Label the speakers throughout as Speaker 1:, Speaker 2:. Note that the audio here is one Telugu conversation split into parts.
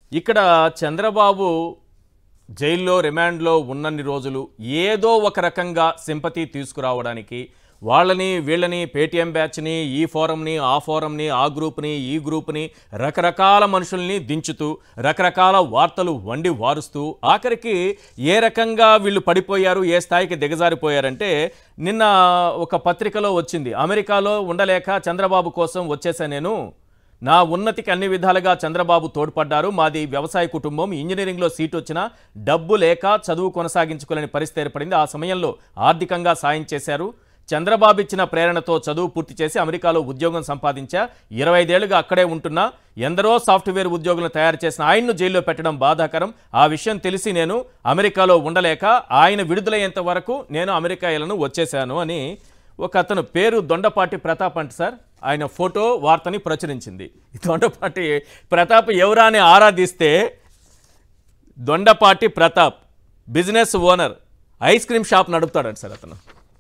Speaker 1: ఇక్కడ చంద్రబాబు జైల్లో రిమాండ్లో ఉన్నన్ని రోజులు ఏదో ఒక రకంగా సింపతి తీసుకురావడానికి వాళ్ళని వీళ్ళని పేటీఎం బ్యాచ్ని ఈ ఫోరంని ఆ ఫోరంని ఆ గ్రూప్ని ఈ గ్రూప్ని రకరకాల మనుషుల్ని దించుతూ రకరకాల వార్తలు వండి వారుస్తూ ఆఖరికి ఏ రకంగా వీళ్ళు పడిపోయారు ఏ స్థాయికి దిగజారిపోయారంటే నిన్న ఒక పత్రికలో వచ్చింది అమెరికాలో ఉండలేక చంద్రబాబు కోసం వచ్చేసా నేను నా ఉన్నతికి అన్ని విధాలుగా చంద్రబాబు తోడ్పడ్డారు మాది వ్యవసాయ కుటుంబం ఇంజనీరింగ్లో సీట్ వచ్చినా డబ్బు లేక చదువు కొనసాగించుకోలేని పరిస్థితి ఏర్పడింది ఆ సమయంలో ఆర్థికంగా సాయం చేశారు చంద్రబాబు ఇచ్చిన ప్రేరణతో చదువు పూర్తి చేసి అమెరికాలో ఉద్యోగం సంపాదించా ఇరవై ఐదేళ్లుగా అక్కడే ఉంటున్నా ఎందరో సాఫ్ట్వేర్ ఉద్యోగులను తయారు చేసిన ఆయన్ను జైల్లో పెట్టడం బాధాకరం ఆ విషయం తెలిసి నేను అమెరికాలో ఉండలేక ఆయన విడుదలయ్యేంత వరకు నేను అమెరికా వెళ్ళను వచ్చేశాను అని ఒక అతను పేరు దొండపాటి ప్రతాప్ అంట సార్ ఆయన ఫోటో వార్తని ప్రచురించింది ఈ దొండపాటి ప్రతాప్ ఎవరా అని ఆరాధిస్తే Dondapati Pratap business owner ice cream shop నడుపుతాడంట సార్ అతను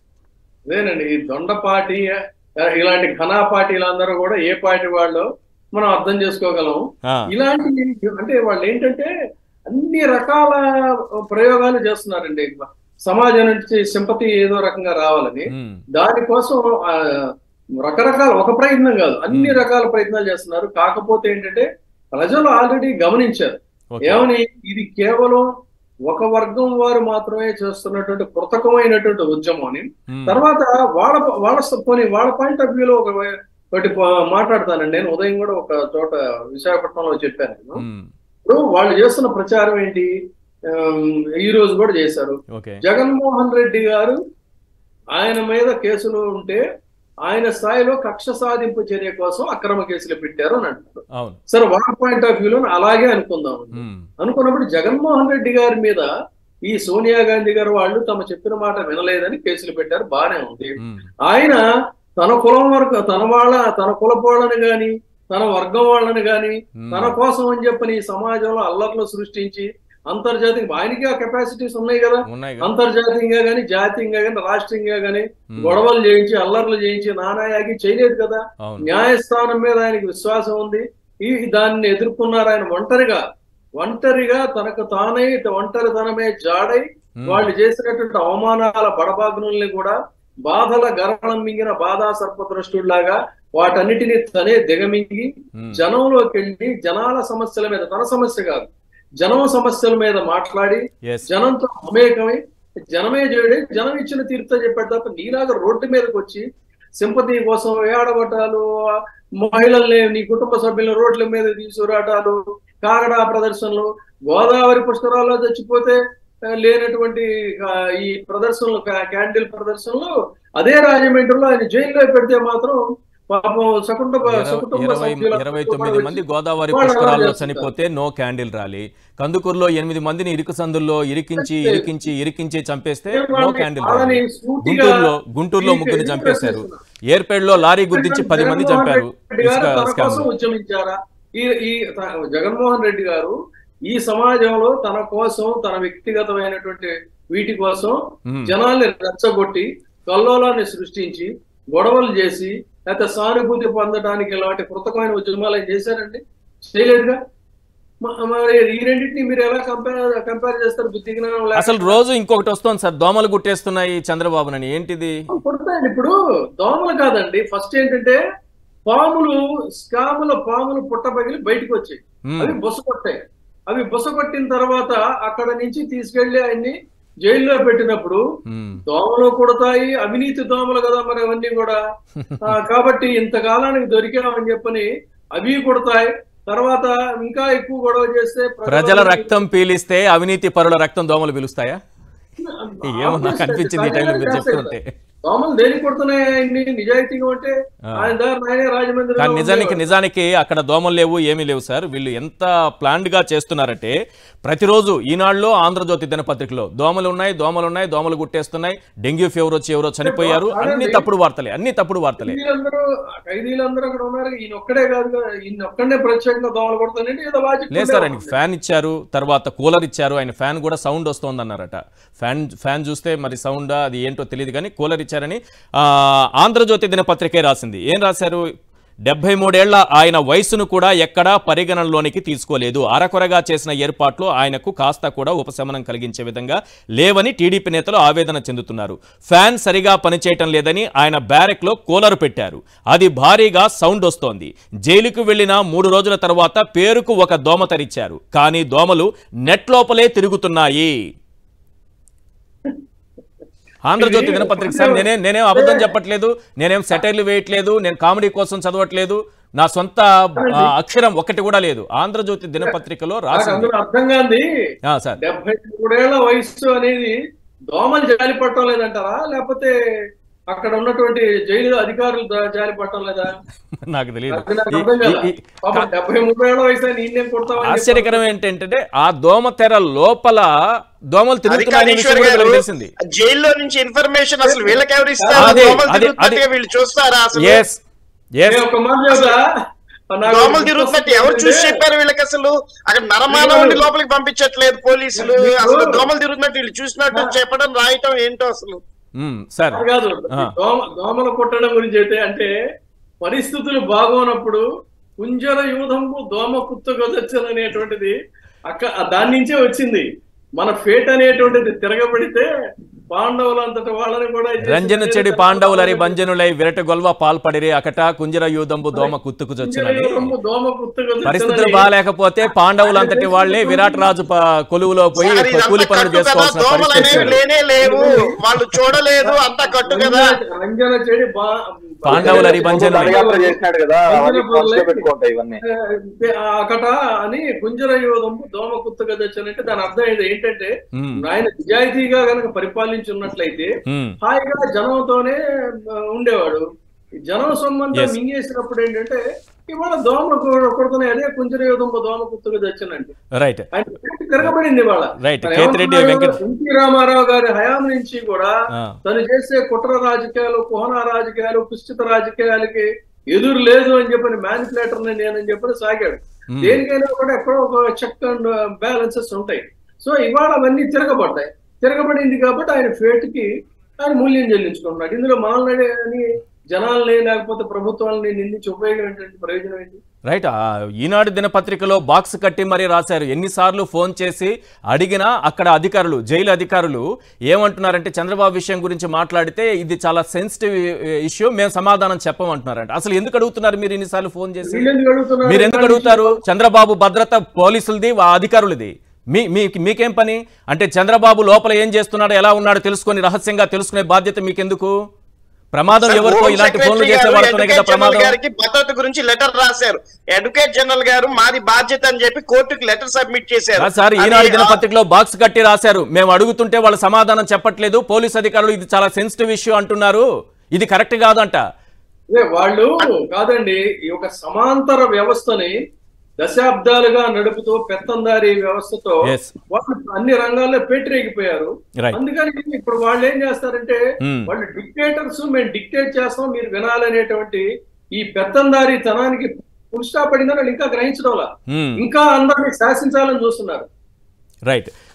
Speaker 2: అదేనండి ఈ దొండపాటి ఆ, ఇలాంటి ఘనా పార్టీలందరూ కూడా ఏ పార్టీ వాళ్ళు మనం అర్థం చేసుకోగలం
Speaker 1: ఆ,
Speaker 2: ఇలాంటి అంటే వాళ్ళు ఏంటంటే అన్ని రకాల ప్రయోగాలు చేస్తున్నారండి సమాజం నుంచి సింపతి ఏదో రకంగా రావాలని
Speaker 1: ఉమ్,
Speaker 2: దానికోసం ఆ, రకరకాల ఒక ప్రయత్నం కాదు అన్ని
Speaker 1: Hmm.
Speaker 2: రకాల ప్రయత్నాలు చేస్తున్నారు కాకపోతే ఏంటంటే ప్రజలు ఆల్రెడీ గమనించారు
Speaker 1: ఓకే.
Speaker 2: ఏమని ఇది కేవలం ఒక వర్గం వారు మాత్రమే చేస్తున్నటువంటి కృతకమైనటువంటి ఉద్యమం అని
Speaker 1: ఉమ్,
Speaker 2: తర్వాత వాళ్ళ వాళ్ళ స- పోనీ వాళ్ళ పాయింట్ ఆఫ్ వ్యూలో ఒక ఒకటి ప- మాట్లాడతానండి నేను ఉదయం కూడా ఒక చోట విశాఖపట్నంలో చెప్పాను నేను
Speaker 1: ఉమ్,
Speaker 2: ఇప్పుడు వాళ్ళు చేస్తున్న ప్రచారం ఏంటి ఆమ్, ఈ రోజు కూడా చేశారు
Speaker 1: ఓకే
Speaker 2: జగన్మోహన్ రెడ్డి గారు ఆయన మీద కేసులు ఉంటే ఆయన స్థాయిలో కక్ష సాధింపు చర్య కోసం అక్రమ కేసులు పెట్టారు అని అంటారు
Speaker 1: అవును
Speaker 2: సరే వాళ్ళ పాయింట్ ఆఫ్ వ్యూలో అలాగే అనుకుందాం
Speaker 1: ఉమ్,
Speaker 2: అనుకున్నప్పుడు జగన్మోహన్ రెడ్డి గారి మీద ఈ సోనియా గాంధీ గారు వాళ్ళు తమ చెప్పిన మాట వినలేదని కేసులు పెట్టారు బానే ఉంది
Speaker 1: ఉమ్,
Speaker 2: ఆయన తన కులం వరకు తన వాళ్ళ తన కులపు వాళ్ళని గాని తన వర్గం వాళ్ళని గాని
Speaker 1: ఉమ్,
Speaker 2: తన కోసం అని చెప్పని ఈ సమాజంలో అల్లర్లు సృష్టించి అంతర్జాతీయ ఆయనకి ఆ కెపాసిటీస్ ఉన్నాయి కదా
Speaker 1: ఉన్నాయి కదా?
Speaker 2: అంతర్జాతీయంగా గాని జాతీయంగా గాని రాష్ట్రీయంగా గాని
Speaker 1: ఉమ్,
Speaker 2: గొడవలు చేయించి అల్లర్లు చేయించి నానాయాగి చేయలేదు కదా
Speaker 1: అవును
Speaker 2: న్యాయస్థానం మీద ఆయనకి విశ్వాసం ఉంది ఈ దాన్ని ఎదుర్కొన్నారు ఆయన ఒంటరిగా ఒంటరిగా తనకు తానై ఒంటరితనమే జాడై
Speaker 1: ఉమ్,
Speaker 2: వాళ్ళు చేసినటువంటి అవమానాల బడబాగ్నుల్ని కూడా బాధల గరణం మింగిన బాధా సర్పద్రష్టుడిలాగా వాటన్నిటిని తనే దిగమింగి
Speaker 1: ఉమ్,
Speaker 2: జనంలోకి వెళ్ళి జనాల సమస్యల మీద తన సమస్య కాదు జనం సమస్యల మీద మాట్లాడి
Speaker 1: yes.
Speaker 2: జనంతో మమేకమై జనమే చేయడే జనం ఇచ్చిన తీర్పుతో చెప్పాడు తప్ప నీలాగా రోడ్డు మీదకి వచ్చి సింపతి కోసం వేయాడగొట్టాలు మహిళల్ని నీ కుటుంబ సభ్యులను రోడ్ల మీద తీసుకురావటాలు కాగడా ప్రదర్శనలు గోదావరి పుష్కరాల్లో చచ్చిపోతే ఆ, లేనటువంటి ఆ, ఈ ప్రదర్శనలు కా- క్యాండిల్ ప్రదర్శనలు అదే రాజమండ్రిలో ఆయన జైల్లో పెడితే మాత్రం పాపం సకుటుంబ
Speaker 1: ఇరవై-
Speaker 2: సకుటుంబ
Speaker 1: ఇరవై
Speaker 2: సభ్యుల
Speaker 1: ఇరవై తొమ్మిది మంది గోదావరి
Speaker 2: వాళ్ళు అలా
Speaker 1: పుష్కరాల్లో
Speaker 2: చేస్తుంటారు.
Speaker 1: చనిపోతే నో క్యాండిల్ ర్యాలీ కందుకూరులో ఎనిమిది మందిని ఇరుకు సందుల్లో ఇరికించి
Speaker 2: అంతే.
Speaker 1: ఇరికించి ఇరికించి చంపేస్తే నో
Speaker 2: వాళ్ళని-
Speaker 1: క్యాండిల్
Speaker 2: వాళ్ళని
Speaker 1: ర్యాలీ
Speaker 2: సూటిగా
Speaker 1: గుంటూరులో గుంటూరులో
Speaker 2: ఈ-
Speaker 1: ముగ్గురిని
Speaker 2: ఈ
Speaker 1: చంపేశారు
Speaker 2: ప్రశ్నిస్తున్నా.
Speaker 1: ఏర్పేడులో లారీ గుద్దించి పది మంది
Speaker 2: జగన్మోహన్
Speaker 1: చంపారు
Speaker 2: రెడ్డి గారు
Speaker 1: ఇసుక
Speaker 2: తన
Speaker 1: స్కామ్
Speaker 2: కోసం ఉద్యమించారా ఈ ఈ త- జగన్మోహన్ రెడ్డి గారు ఈ సమాజంలో తన కోసం తన వ్యక్తిగతమైనటువంటి వీటి కోసం జనాల్ని రెచ్చగొట్టి కల్లోలాన్ని సృష్టించి గొడవలు చేసి లేకపోతే సానుభూతి పొందడానికి ఇలాంటి కృతకమైన ఉద్యమాలు ఆయన చేశారండి చేయలేదుగా మ- మరి ఈ రెండింటిని మీరు ఎలా కంపేర్ కంపేర్ చేస్తారు బుద్ధి జ్ఞానం లేక-
Speaker 1: అసలు రోజు ఇంకొకటి వస్తుంది సార్ దోమలు గుట్టేస్తున్నాయి చంద్రబాబునని ఏంటిది
Speaker 2: పుడతాయండి ఇప్పుడు దోమలు కాదండి ఫస్ట్ ఏంటంటే పాములు స్కాముల పాములు పుట్టపగిలి బయటకు వచ్చాయి
Speaker 1: ఉమ్,
Speaker 2: అవి బుస కొట్టాయి అవి బుస కొట్టిన తర్వాత అక్కడ నుంచి తీసుకెళ్లి ఆయన్ని జైల్లో పెట్టినప్పుడు
Speaker 1: ఉమ్,
Speaker 2: దోమలు కొడతాయి అవినీతి దోమలు కదా మరి అవన్నీ కూడా ఆ, కాబట్టి ఇంతకాలానికి దొరికామని చెప్పని అవి కొడతాయి తర్వాత ఇంకా ఎక్కువ గొడవ చేస్తే
Speaker 1: ప్రజల రక్తం పీలిస్తే అవినీతి పరుల రక్తం దోమలు పిలుస్తాయా ఏమో నాకు అనిపించింది ఈ టైంలో మీరు చెప్తుంటే
Speaker 2: దోమలు దేనికి కొడుతున్నాయి ఆయన్ని నిజాయితీగా ఉంటే
Speaker 1: ఆ.
Speaker 2: ఆయన దారి ఆయనే రాజమండ్రి
Speaker 1: కానీ నిజానికి నిజానికి అక్కడ దోమలు లేవు ఏమీ లేవు సార్ వీళ్ళు ఎంత ప్లాన్డ్ గా చేస్తున్నారంటే ప్రతిరోజు ఈనాడులో ఆంధ్రజ్యోతి దినపత్రికలో దోమలు ఉన్నాయి దోమలు ఉన్నాయి దోమలు గుట్టేస్తున్నాయి డెంగ్యూ ఫీవర్ వచ్చి ఎవరో చనిపోయారు అన్ని తప్పుడు వార్తలే అన్ని తప్పుడు వార్తలే
Speaker 2: ఖైదీలందరూ ఖైదీలందరూ అక్కడ ఉన్నారు ఈయన ఒక్కడే కాదు కదా ఈయన ఒక్కడే ప్రత్యేకంగా దోమలు కొడతానండి ఏదో లాజిక్
Speaker 1: లేదు సార్ ఆయనకి ఫ్యాన్ ఇచ్చారు తర్వాత కూలర్ ఇచ్చారు ఆయన ఫ్యాన్ కూడా సౌండ్ వస్తుంది అన్నారట ఫ్యాన్ ఫ్యాన్ చూస్తే మరి సౌండ్ అది ఏంటో తెలియదు కానీ కూలర్ ఇచ్చారని ఆ, ఆంధ్రజ్యోతి దినపత్రికే రాసింది ఏం రాశారు డెబ్బై మూడేళ్ల ఆయన వయసును కూడా ఎక్కడా పరిగణనలోనికి తీసుకోలేదు అరకొరగా చేసిన ఏర్పాట్లు ఆయనకు కాస్త కూడా ఉపశమనం కలిగించే విధంగా లేవని టీడీపీ నేతలు ఆవేదన చెందుతున్నారు ఫ్యాన్ సరిగా పనిచేయటం లేదని ఆయన బ్యారెక్లో కూలర్ పెట్టారు అది భారీగా సౌండ్ వస్తోంది జైలుకు వెళ్లిన మూడు రోజుల తర్వాత పేరుకు ఒక దోమ తరిచారు కానీ దోమలు నెట్ లోపలే తిరుగుతున్నాయి ఆంధ్రజ్యోతి దినపత్రిక సార్ నేనే నేనేం అబద్ధం చెప్పట్లేదు నేనేం సెటైర్లు వేయట్లేదు నేను కామెడీ కోసం చదవట్లేదు నా సొంత ఆ, అక్షరం ఒకటి కూడా లేదు ఆంధ్రజ్యోతి దినపత్రికలో
Speaker 2: నాకు
Speaker 1: రాసింది
Speaker 2: అందులో అర్థం కాంది
Speaker 1: ఆ, సార్
Speaker 2: డెబ్బై మూడేళ్ల వయసు అనేది దోమలు జాలి పట్టడం లేదంటారా లేకపోతే అక్కడ ఉన్నటువంటి జైలు అధికారులు దా- జాలి పట్టడం లేదా
Speaker 1: నాకు తెలియదు
Speaker 2: అది నాకు
Speaker 1: ఈ-
Speaker 2: అర్థం కాల.
Speaker 1: ఈ- ఈ-
Speaker 2: పాపం డెబ్బై మూడేళ్ల వయసు నేనేం కొడతామని
Speaker 1: ఆశ్చర్యకరం ఏంటంటే ఆ దోమ తెర లోపల దోమలు తిరుగుతున్నాయనే విషయం
Speaker 3: అధికారీశ్వర్
Speaker 1: కూడా
Speaker 3: గారు
Speaker 1: వీళ్ళకి తెలిసింది
Speaker 3: జైల్లో నుంచి ఇన్ఫర్మేషన్ అసలు వీళ్ళకి ఎవరు ఇస్తారు
Speaker 1: అదే,
Speaker 3: దోమలు
Speaker 1: అదే,
Speaker 3: తిరుగుతున్నట్టుగా
Speaker 1: అదే.
Speaker 3: వీళ్ళు చూస్తారా అసలు
Speaker 1: ఎస్ ఎస్
Speaker 2: నేను ఒక మాట చెబుతా. నాకు
Speaker 3: దోమలు తిరుగుతున్నట్టు ఎవరు చూసి
Speaker 2: ఏంటంటే,
Speaker 3: చెప్పారు వీళ్ళకి అసలు అక్కడ నరమానవుని లోపలికి పంపించట్లేదు పోలీసులు
Speaker 2: మీకు-
Speaker 3: అసలు దోమలు తిరుగుతున్నట్టు వీళ్ళు చూసినట్టు చెప్పడం రాయటం ఏంటో అసలు
Speaker 1: ఉమ్, సార్
Speaker 2: అది కాదు
Speaker 1: ఆ.
Speaker 2: దోమ దోమలు కొట్టడం గురించి అయితే అంటే పరిస్థితులు బాగోనప్పుడు కుంజర యూధంపు దోమ కుత్తగొదచ్చలు అనేటువంటిది అక్క దాని నుంచే వచ్చింది మన ఫేట్ అనేటువంటిది తిరగబడితే పాండవులు అంతటి వాళ్ళని కూడా ఇది
Speaker 1: రంజన చెడి పాండవులరి భంజనులై విరట గొల్వ పాల్పడిరే అకట కుంజర యూదంబు దోమ కుత్తుకు
Speaker 2: కుంజర
Speaker 1: చొచ్చునని
Speaker 2: యూధంబు దోమ కుత్తగొదచ్చలని
Speaker 1: పరిస్థితులు బాగాలేకపోతే పాండవులంతటి వాళ్లే విరాట్ రాజు ప- కొలువులో పోయి
Speaker 3: సార్, ఇదంతా
Speaker 1: కూలి పనులు
Speaker 3: కట్టు కదా,
Speaker 1: చేసుకోవాల్సిన
Speaker 3: దోమలు
Speaker 1: పరిస్థితి
Speaker 3: అనేవి
Speaker 1: వచ్చింది.
Speaker 3: లేనే లేవు వాళ్ళు చూడలేదు అంతా కట్టు కదా
Speaker 2: రంజన- రంజన చెడి బా
Speaker 1: పాండవులరి భంజనులై.
Speaker 4: దండయాత్ర చేసినాడు కదా అవన్నీ మనసులో పెట్టుకుంటాయి ఇవన్నీ
Speaker 2: అకట అని కుంజర యోధంపు దోమ కుత్తగొదచ్చని అంటే దాని అర్థం ఇది ఏంటంటే
Speaker 1: ఉమ్,
Speaker 2: ఆయన నిజాయితీగా గనక పరిపాలించి ఉన్నట్లయితే
Speaker 1: ఉమ్,
Speaker 2: హాయిగా జనంతోనే ఆ, ఉండేవాడు ఈ జనం సొమ్మంతా
Speaker 1: Yes.
Speaker 2: మింగేసినప్పుడు ఏంటంటే ఇవాళ దోమ కొడుతున్నాయి అదే కుంజర యోధంపు దోమ కుత్తగా తెచ్చానండి
Speaker 1: రైట్
Speaker 2: ఆయన పేరు తిరగబడింది ఇవాళ
Speaker 1: రైట్
Speaker 2: తను
Speaker 1: కేతిరెడ్డి
Speaker 2: ఏమంటున్నాడు?
Speaker 1: వెంకట్
Speaker 2: ఎన్టీ రామారావు గారి హయాం నుంచి కూడా
Speaker 1: ఆ,
Speaker 2: తను చేసే కుట్ర రాజకీయాలు కుహన రాజకీయాలు కుస్థిత రాజకీయాలకి ఎదురు లేదు అని చెప్పని మ్యానిపులేటర్ నేనని చెప్పని సాగాడు
Speaker 1: ఉమ్,
Speaker 2: దేనికైనా కూడా ఎక్కడో ఒక చెక్ అండ్ బ్యాలెన్సెస్ ఉంటాయి సో ఇవాళ అవన్నీ తిరగబడ్డాయి తిరగబడింది కాబట్టి ఆయన ఫేట్ కి ఆయన మూల్యం చెల్లించుకున్నాడు ఇందులో మనల్ని అని జనాల్ని లేకపోతే ప్రభుత్వాలని నిందించి ఉపయోగం ఏంటంటే ప్రయోజనం ఏంటి
Speaker 1: రైట్ ఆ, ఈనాడు దినపత్రికలో బాక్స్ కట్టి మరీ రాశారు ఎన్నిసార్లు ఫోన్ చేసి అడిగినా అక్కడ అధికారులు జైలు అధికారులు ఏమంటున్నారంటే చంద్రబాబు విషయం గురించి మాట్లాడితే ఇది చాలా సెన్సిటివ్ ఇష్యూ మేము సమాధానం చెప్పమంటున్నారంట అసలు ఎందుకు అడుగుతున్నారు మీరు ఇన్నిసార్లు ఫోన్ చేసి
Speaker 2: వీళ్ళు ఎందుకు అడుగుతున్నారు?
Speaker 1: మీరు ఎందుకు అడుగుతారు చంద్రబాబు భద్రత పోలీసులది ఆ అధికారులది మీ మీకు మీకేం పని అంటే చంద్రబాబు లోపల ఏం చేస్తున్నాడో ఎలా ఉన్నాడో తెలుసుకొని రహస్యంగా తెలుసుకునే బాధ్యత మీకెందుకు ప్రమాదం
Speaker 3: సార్,
Speaker 1: ఎవరికో
Speaker 3: హోమ్
Speaker 1: ఇలాంటి ఫోన్లు
Speaker 3: సెక్రటరీ
Speaker 1: చేసే
Speaker 3: గారు
Speaker 1: వాళ్ళతోనే కదా
Speaker 3: అడ్వకేట్ జనరల్
Speaker 1: ప్రమాదం
Speaker 3: గారికి భద్రత గురించి లెటర్ రాశారు అడ్వకేట్ జనరల్ గారు మాది బాధ్యత అని చెప్పి కోర్టుకి లెటర్ సబ్మిట్ చేశారు
Speaker 1: కాదు సార్ ఈనాడు
Speaker 3: అది-
Speaker 1: దినపత్రికలో బాక్స్ కట్టి రాశారు మేము అడుగుతుంటే వాళ్ళు సమాధానం చెప్పట్లేదు పోలీస్ అధికారులు ఇది చాలా సెన్సిటివ్ ఇష్యూ అంటున్నారు ఇది కరెక్ట్ కాదంట
Speaker 2: అదే వాళ్ళు కాదండి ఈ ఒక సమాంతర వ్యవస్థని దశాబ్దాలుగా నడుపుతూ పెత్తందారి వ్యవస్థతో
Speaker 1: Yes.
Speaker 2: వాళ్ళు అన్ని రంగాల్లో పేటరేగిపోయారు
Speaker 1: Right.
Speaker 2: అందుకని ఇప్పుడు వాళ్ళు ఏం చేస్తారంటే
Speaker 1: Hmm.
Speaker 2: వాళ్ళు డిక్టేటర్స్ మేము డిక్టేట్ చేస్తాం మీరు వినాలనేటువంటి ఈ పెత్తందారి తనానికి ఫుల్ స్టాప్ పడిందని వాళ్ళు ఇంకా గ్రహించడం వల్ల
Speaker 1: Hmm.
Speaker 2: ఇంకా అందరినీ శాసించాలని చూస్తున్నారు
Speaker 1: రైట్